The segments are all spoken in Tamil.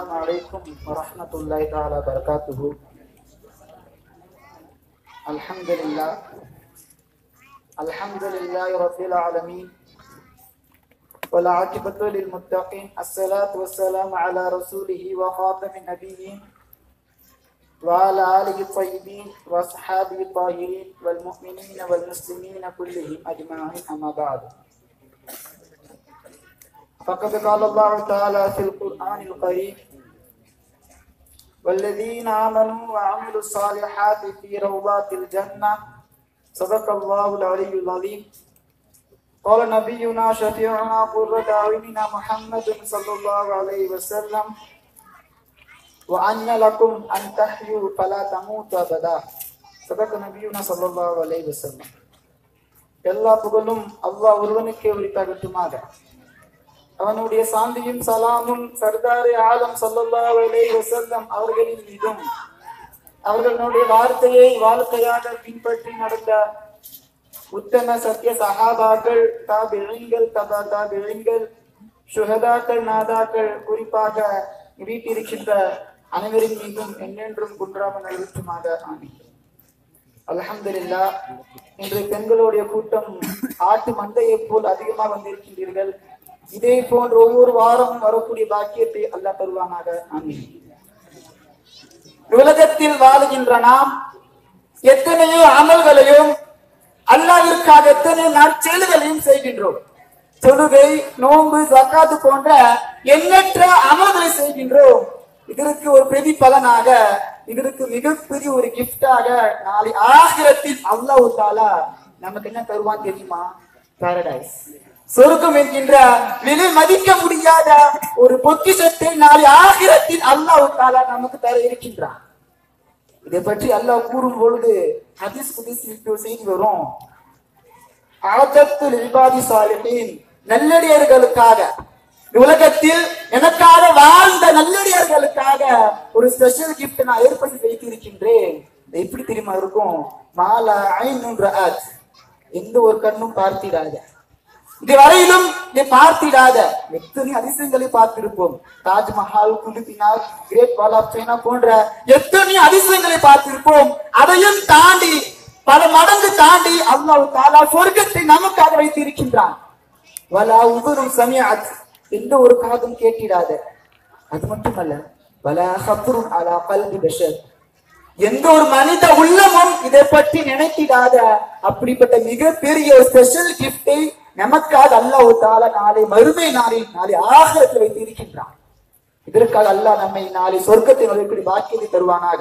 السلام عليكم ورحمة الله تعالى وبركاته الحمد لله الحمد لله رب العالمين والعاقبة للمتقين الصلاة والسلام على رسوله وخاتم النبيين وعلى آله الطيبين وأصحابه الطاهرين والمؤمنين والمسلمين كلهم أجمعين أما بعد فقد قال الله تعالى في القرآن الكريم والذين آمنوا وعملوا الصالحات في روضات الجنة صدق الله العلي العظيم قال نبينا شفيعنا قرة أعيننا محمد صلى الله عليه وسلم وأن لكم أن تحيوا فلا تموتوا أبدا صدق نبينا صلى الله عليه وسلم எல்லா புகழும் அல்லாஹ் ஒருவனுக்கே உரித்தாகட்டுமாக அவனுடைய சாந்தியும் சலாமும் சர்தாரி ஆலம் சல்லல்லாஹு அலைஹி வஸல்லம் அவர்களின் மீதும் அவர்களுடைய வார்த்தையை வாழ்க்கையாக பின்பற்றி நடந்த உத்தம சத்திய சஹாபாக்கள் தாபிழிங்கள் தபா தாபிழிங்கள் சுஹதாக்கள் நாதாக்கள் குறிப்பாக வீட்டிருக்கின்ற அனைவரின் மீதும் என்னென்றும் குன்றாமல் நிறுத்துமாக ஆமீன் அல்ஹம்துலில்லா இன்று பெண்களுடைய கூட்டம் ஆட்டு மந்தையை போல் அதிகமாக வந்திருக்கின்றீர்கள் இதே போன்ற ஒவ்வொரு வாரமும் வரக்கூடிய பாக்கியத்தை அல்லாஹ் தருவானாக ஆமீன் உலகத்தில் வாழுகின்ற நாம் எத்தனையோ அமல்களையும் அல்லாவிற்காக எத்தனை நற்செயல்களையும் செய்கின்றோம் தொழுகை நோன்பு ஜக்காத்து போன்ற எண்ணற்ற அமல்களை செய்கின்றோம் இதற்கு ஒரு பிரதிபலனாக இதற்கு மிகப்பெரிய ஒரு கிஃப்டாக நாளை ஆகிரத்தில் அல்லாஹ் தாலா நமக்கு என்ன தருவான் தெரியுமா பாரடைஸ் சொர்க்கம் என்கின்ற விலை மதிக்க முடியாத ஒரு பொக்கிஷத்தை நாளை ஆகிரத்தில் அல்லாஹ் தாலா நமக்கு தர இருக்கின்றான் இதை பற்றி அல்லாஹ் கூறும் பொழுது ஹதீஸ் குதிஸ் செய்தி வரும் ஆதத்துல் இபாதி சாலிஹீன் நல்லடியர்களுக்காக உலகத்தில் எனக்காக வாழ்ந்த நல்லடியார்களுக்காக ஒரு ஸ்பெஷல் கிஃப்ட் நான் ஏற்படுத்தி வைத்திருக்கின்றேன் இது எப்படி தெரியுமா இருக்கும் மாலா ஐநூன் ரஅத் எந்த ஒரு கண்ணும் பார்த்திடாத இது வரையிலும் இதை பார்த்திடாத எத்தனை அதிசயங்களை பார்த்திருப்போம் Taj Mahal குலிபினார் great wall of China போன்ற எத்தனை அதிசயங்களை பார்த்திருப்போம் அதையும் தாண்டி பல மடங்கு தாண்டி அல்லாஹ் தாலா சொர்க்கத்தை நமக்காக வைத்திருக்கின்றான் வலா உதுரும் சமியாத் எந்த ஒரு காதும் கேட்டிடாத அது மட்டுமல்ல வலா ஹப்ருன் அலா கல்வி பஷர் எந்த ஒரு மனித உள்ளமும் இதை பற்றி நினைத்திடாத அப்படிப்பட்ட மிகப்பெரிய ஒரு ஸ்பெஷல் கிஃப்டை நமக்காக அல்லாஹ் தால நாளை மறுமை நாளில் நாளை ஆகத்தில் வைத்து இருக்கின்றான் இதற்காக அல்லாஹ் நம்மை நாளை சொர்க்கத்தை நுழைப்படி பாக்கியத்தை தருவானாக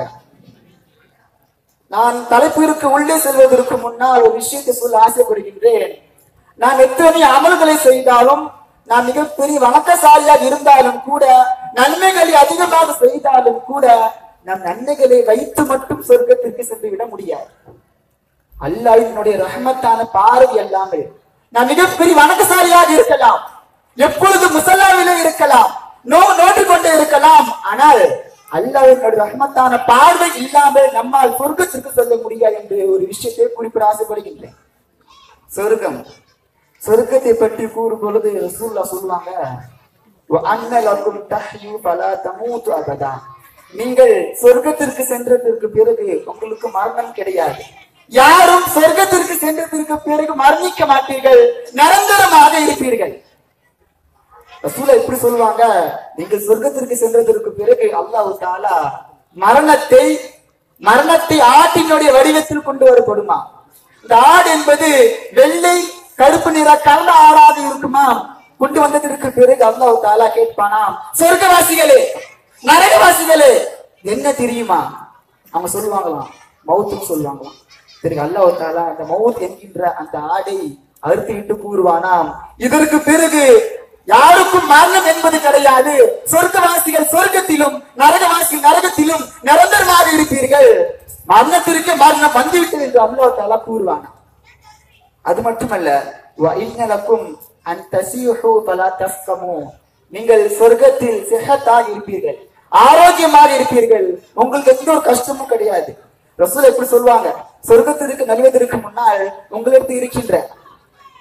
நான் தலைப்பிற்கு உள்ளே செல்வதற்கு முன்னால் ஒரு விஷயத்தை சொல்ல ஆசைப்படுகின்றேன் நான் எத்தனை அமல்களை செய்தாலும் நான் மிகப்பெரிய வணக்கசாலியாக இருந்தாலும் கூட நன்மைகளை அதிகமாக செய்தாலும் கூட நம் நன்மைகளை வைத்து மட்டும் சொர்க்கத்திற்கு சென்று விட முடியாது அல்லாஹ்வினுடைய ரஹமத்தான பார்வை அல்லாமல் நான் மிகப்பெரிய வணக்கசாலியாக இருக்கலாம் எப்பொழுது முசல்லாவிலே இருக்கலாம் நோ நோட்டு கொண்டு இருக்கலாம் ஆனால் அல்லாஹ்வினுடைய ரஹமத்தான பார்வை இல்லாமல் நம்மால் சொர்க்கத்திற்கு செல்ல முடியாது என்று ஒரு விஷயத்தை குறிப்பிட ஆசைப்படுகின்றேன் சொர்க்கம் சொர்க்கத்தை பற்றி கூறும் பொழுது ரசூல்லா சொல்லுவாங்க அன்னலக்கும் தஹ்யூ பலா தமூத்து அபதா நீங்கள் சொர்க்கத்திற்கு சென்றதற்கு பிறகு உங்களுக்கு மரணம் கிடையாது யாரும் சொர்க்கத்திற்கு சென்றதற்கு பிறகு மரணிக்க மாட்டீர்கள் நிரந்தரமாக இருப்பீர்கள் ரசூலா எப்படி சொல்லுவாங்க நீங்கள் சொர்க்கத்திற்கு சென்றதற்கு பிறகு அல்லாஹ் தாலா மரணத்தை மரணத்தை ஆட்டினுடைய வடிவத்தில் கொண்டு வரப்படுமா இந்த ஆடு என்பது வெள்ளை கருப்பு நிற கலந்த ஆடாக இருக்குமா கொண்டு வந்ததற்கு பிறகு அல்லாஹ் தாலா கேட்பானாம் சொர்க்கவாசிகளே நரகவாசிகளே என்ன தெரியுமா அவங்க சொல்லுவாங்களாம் மவுத்துன்னு சொல்லுவாங்களாம் பிறகு அல்லாஹ் தாலா அந்த மவுத் என்கின்ற அந்த ஆடை அறுத்துவிட்டு கூறுவானாம் இதற்கு பிறகு யாருக்கும் மரணம் என்பது கிடையாது சொர்க்கவாசிகள் சொர்க்கத்திலும் நரகவாசிகள் நரகத்திலும் நிரந்தரமாக இருப்பீர்கள் மரணத்திற்கு மரணம் வந்துவிட்டது என்று அல்லாஹ் தாலா கூறுவானா அது மட்டுமல்ல இன்னலக்கும் அன் தசியுஹு ஃபலா தஸ்கமு நீங்கள் சொர்க்கத்தில் சிஹத்தாக இருப்பீர்கள் ஆரோக்கியமாக இருப்பீர்கள் உங்களுக்கு எந்த ஒரு கஷ்டமும் கிடையாது ரசூல் எப்படி சொல்லுவாங்க சொர்க்கத்திற்கு நல்வதற்கு முன்னால் உங்களுக்கு இருக்கின்ற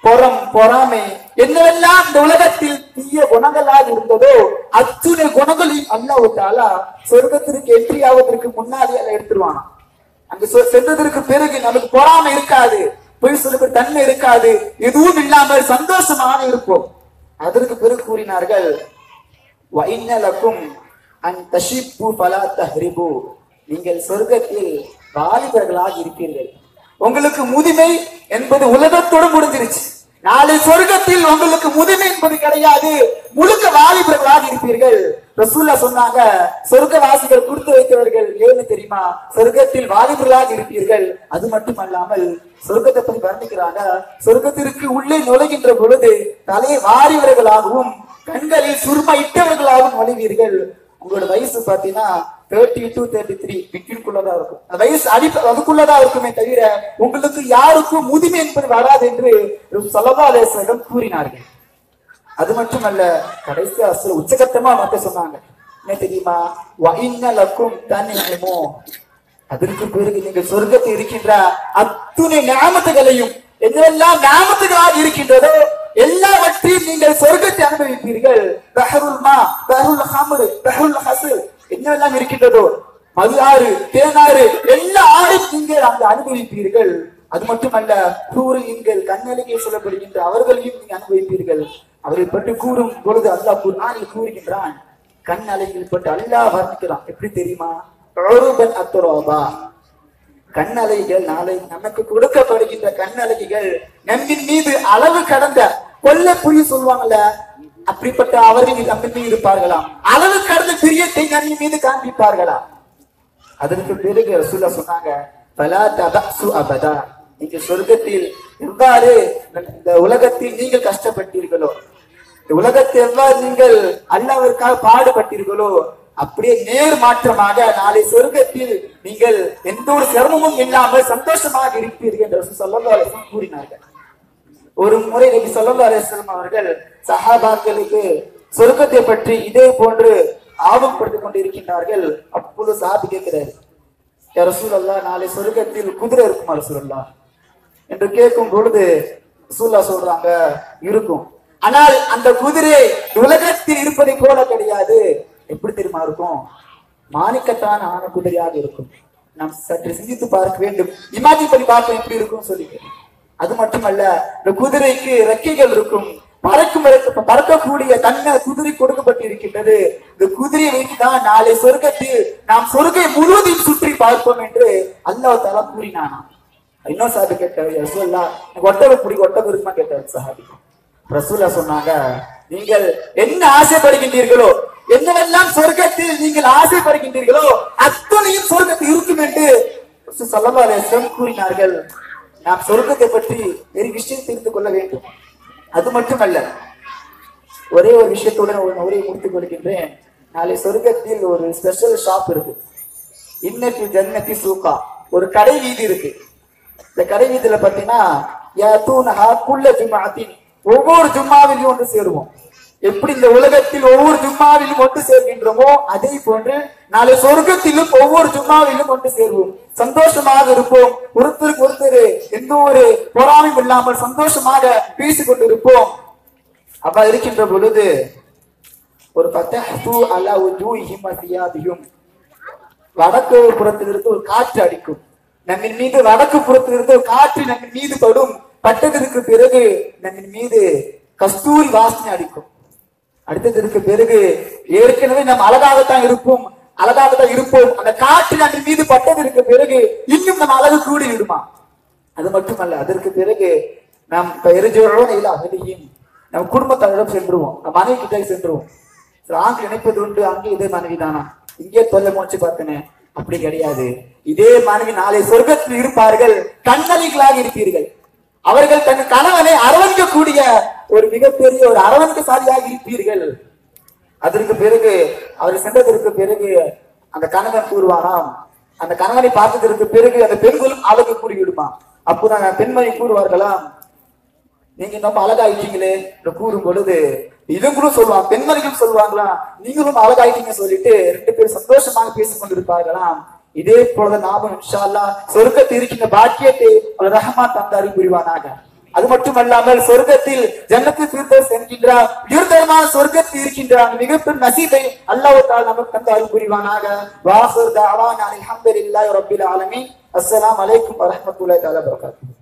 பொறம் பொறாமை என்னவெல்லாம் இந்த உலகத்தில் தீய குணங்களாக இருந்ததோ அத்துணை குணங்களையும் அல்லாஹ் தாலா சொர்க்கத்திற்கு என்ட்ரி ஆவதற்கு முன்னாடி அல்ல எடுத்துருவானா அங்க சொ- சென்றதற்கு பிறகு நமக்கு பொறாமை இருக்காது பொய் சொல்லுக்கு தன்மை இருக்காது எதுவும் இல்லாமல் சந்தோஷமாக இருப்போம் அதற்கு பிறகு கூறினார்கள் வைன்னலக்கும் அன் தஷிப்பு பலா தஹ்ரிபு நீங்கள் சொர்க்கத்தில் வாலிபர்களாக இருப்பீர்கள் உங்களுக்கு முதுமை என்பது உலகத்தோடு முடிஞ்சிருச்சு நாளை சொர்க்கத்தில் உங்களுக்கு முதுமை என்பது கிடையாது முழுக்க வாலிபர்களாக இருப்பீர்கள் ரசூல்லா சொன்னாங்க சொர்க்கவாசிகள் கொடுத்து வைத்தவர்கள் ஏன்னு தெரியுமா சொர்க்கத்தில் வாலிபர்களாக இருப்பீர்கள் அது மட்டுமல்லாமல் சொர்க்கத்தை பத்தி வர்ணிக்கிறாங்க சொர்க்கத்திற்கு உள்ளே நுழைகின்ற பொழுது தலையை வாரியவர்களாகவும் கண்களில் சுருமா இட்டவர்களாகவும் நுழைவீர்கள் உங்களோட வயசு பாத்தீங்கன்னா தேர்ட்டி டு தேர்ட்டி த்ரீ பிட்வீன்குள்ளதான் இருக்கும் அந்த வயசு அடி அதுக்குள்ளதான் இருக்குமே தவிர உங்களுக்கு யாருக்கும் முதுமை என்பது வராது என்று சல்லா அலேசனிடம் கூறினார்கள் அது மட்டுமல்ல கடைசி அசுர உச்சகட்டமா மட்டும் சொன்னாங்க என்ன தெரியுமா வைன்னலக்கும் தன்னிமோ அதற்கு பிறகு நீங்கள் சொர்க்கத்தில் இருக்கின்ற அத்துணை ஞாபகங்களையும் என்னெல்லாம் ஞாபகங்களாக இருக்கின்றதோ எல்லாவற்றையும் நீங்கள் சொர்க்கத்தை அனுபவிப்பீர்கள் பஹருல் மா பஹருல் ஹம்ரு பஹருல் ஹசு என்னெல்லாம் இருக்கின்றதோ மது ஆறு தேனாறு எல்லா ஆறும் நீங்கள் அங்கு அனுபவிப்பீர்கள் அது மட்டுமல்ல கூறு நீங்கள் கண்ணழகே சொல்லப்படுகின்ற அவர்களையும் நீங்கள் அனுபவிப்பீர்கள் அவரை பற்றி கூறும் பொழுது அல்லாஹ் குர்ஆனில் கூறுகின்றான் கண் அலைகள் பட்டு அல்லாஹ் வர்ணிக்கிறான் எப்படி தெரியுமா உருபன் அத்துரோபா கண்ணலைகள் நாளை நமக்கு கொடுக்கப்படுகின்ற கண்ணழகிகள் நம்மின் மீது அளவு கடந்த கொல்ல புரி சொல்லுவாங்கல்ல அப்படிப்பட்ட அவர்கள் நம்மின் மீது இருப்பார்களாம் அளவு கடந்த பிரியத்தை நம்மின் மீது காண்பிப்பார்களாம் அதற்கு பிறகு ரசூலா சொன்னாங்க பலா தபசு அபதா நீங்க சொர்க்கத்தில் எவ்வாறு இந்த உலகத்தில் நீங்கள் கஷ்டப்பட்டீர்களோ இந்த உலகத்தில் எவ்வாறு நீங்கள் அல்லாவிற்காக பாடுபட்டீர்களோ அப்படியே நேர் மாற்றமாக நாளை சொர்க்கத்தில் நீங்கள் எந்த ஒரு சிரமமும் இல்லாமல் சந்தோஷமாக இருப்பீர்கள் என்று சொல்லல்லா அலிஸ்லாம் கூறினார்கள் ஒரு முறை நபி ஸல்லல்லாஹு அலைஹி வஸல்லம் அவர்கள் சஹாபாக்களுக்கு சொர்க்கத்தை பற்றி இதே போன்று ஆர்வப்படுத்திக் கொண்டிருக்கின்றார்கள் அப்பொழுது சாபி கேட்கிறாரு யா ரசூலல்லாஹ் நாளை சொர்க்கத்தில் குதிரை இருக்குமா ரசூலல்லாஹ் என்று கேட்கும் பொழுது ரசூல்லா சொல்றாங்க இருக்கும் ஆனால் அந்த குதிரை உலகத்தில் இருப்பதை போல கிடையாது எப்படி தெரியுமா இருக்கும் மாணிக்கத்தான ஆன குதிரையாக இருக்கும் நாம் சற்று சிந்தித்து பார்க்க வேண்டும் இமாஜின் பண்ணி பார்க்க எப்படி இருக்கும் சொல்லி அது மட்டுமல்ல இந்த குதிரைக்கு ரெக்கைகள் இருக்கும் பறக்கும் வரைக்கும் பறக்கக்கூடிய தன்மை குதிரை கொடுக்கப்பட்டு இருக்கின்றது இந்த குதிரையை வைத்துதான் நாளை சொர்க்கத்தில் நாம் சொர்க்கை முழுவதையும் சுற்றி பார்ப்போம் என்று அல்லாஹ் தாலா கூறினானாம் இன்னொரு சாபி கேட்டார் ரசூல்லா எனக்கு ஒட்டகம் பிடிக்கும் ஒட்டகம் இருக்குமா கேட்டார் சஹாபி ரசூல்லா சொன்னாங்க நீங்கள் என்ன ஆசைப்படுகின்றீர்களோ என்னவெல்லாம் சொர்க்கத்தில் நீங்கள் ஆசைப்படுகின்றீர்களோ அத்தனையும் சொர்க்கத்தில் இருக்கும் என்று சல்லல்லாஹு அலைஹி வஸல்லம் கூறினார்கள் நாம் சொர்க்கத்தை பற்றி ஒரு விஷயம் தெரிந்து கொள்ள வேண்டும் அது மட்டுமல்ல ஒரே ஒரு விஷயத்துடன் ஒரு உரையை முடித்துக் கொள்கின்றேன் நாளை சொர்க்கத்தில் ஒரு ஸ்பெஷல் ஷாப் இருக்கு இன்னத்தி ஜன்னத்தி சூக்கா ஒரு கடை வீதி இருக்கு இந்த கடை வீதியில பாத்தீங்கன்னா யதூனஹா குல்ல ஜும்ஆத்தின் ஒவ்வொரு ஜும்மாவிலும் ஒன்று சேருவோம் எப்படி இந்த உலகத்தில் ஒவ்வொரு ஜும்மாவிலும் ஒன்று சேர்கின்றோமோ அதே போன்று நாளை சொர்க்கத்திலும் ஒவ்வொரு ஜும்மாவிலும் ஒன்று சேர்வோம் சந்தோஷமாக இருப்போம் ஒருத்தருக்கு ஒருத்தர் எந்த ஒரு பொறாமையும் இல்லாமல் சந்தோஷமாக பேசிக் கொண்டிருப்போம் அப்ப இருக்கின்ற பொழுது ஒரு பத்தஹு அலா உஜூஹிம் வசியாபியும் வடக்கு புறத்திலிருந்து ஒரு காற்று அடிக்கும் நம்மின் மீது வடக்கு புறத்திலிருந்து ஒரு காற்று நம்மின் மீது படும் பட்டதற்கு பிறகு நம்மின் மீது கஸ்தூரி வாசனை அடிக்கும் அடுத்ததற்கு பிறகு ஏற்கனவே நாம் அழகாகத்தான் இருப்போம் அழகாகத்தான் இருப்போம் அந்த காற்று நம்மின் மீது பட்டதற்கு பிறகு இன்னும் நம்ம அழகு கூடி விடுமா அது மட்டுமல்ல அதற்கு பிறகு நாம் பெருஜோரோட இல்ல அகதியும் நம் குடும்பத்தாரிடம் சென்றுவோம் நம் மனைவி கிட்ட சென்றுவோம் சரி, ஆங்கு நினைப்பது உண்டு அங்கே இதே மனைவி தானா இங்கே தொல்லை முடிச்சு பார்த்தனே அப்படி கிடையாது இதே மனைவி நாளை சொர்க்கத்தில் இருப்பார்கள் கண்ணலிகளாக இருப்பீர்கள் அவர்கள் தன் கணவனை அரவணைக்கக்கூடிய ஒரு மிகப்பெரிய ஒரு அரவணைக்கசாலியாக இருப்பீர்கள் அதற்கு பிறகு அவர் சென்றதற்கு பிறகு அந்த கணவன் கூறுவானாம் அந்த கணவனை பார்த்ததற்கு பிறகு அந்த பெண்களும் அழகு கூறி விடுமா அப்போ அந்த பெண்மணி கூறுவார்களாம் நீங்க ரொம்ப அழகாயிட்டீங்களே என்று கூறும் பொழுது இவங்களும் சொல்லுவாங்க பெண்மணிகளும் சொல்லுவாங்களா நீங்களும் அழகாயிட்டீங்க சொல்லிட்டு ரெண்டு பேரும் சந்தோஷமாக பேசிக் கொண்டிருப்பார்களாம் இதே போல நாமும் இன்ஷா அல்லாஹ் சொர்க்கத்தில் இருக்கின்ற பாக்கியத்தை அவர் ரஹ்மான் தந்தாரி புரிவானாக அது மட்டுமல்லாமல் சொர்க்கத்தில் ஜன்னத்து தீர்த்தஸ் என்கின்ற உயர்தரமான சொர்க்கத்தில் இருக்கின்ற அந்த மிகப்பெரும் நசீபை அல்லாஹ் தால் நமக்கு தந்து அருள் புரிவானாக வாஹர் தாவான் அல்ஹம்துலில்லாஹி ரப்பில் ஆலமீன் அஸ்ஸலாமு அலைக்கும் வரஹ்மத்துல்லாஹி தஆலா வபரகாத்துஹு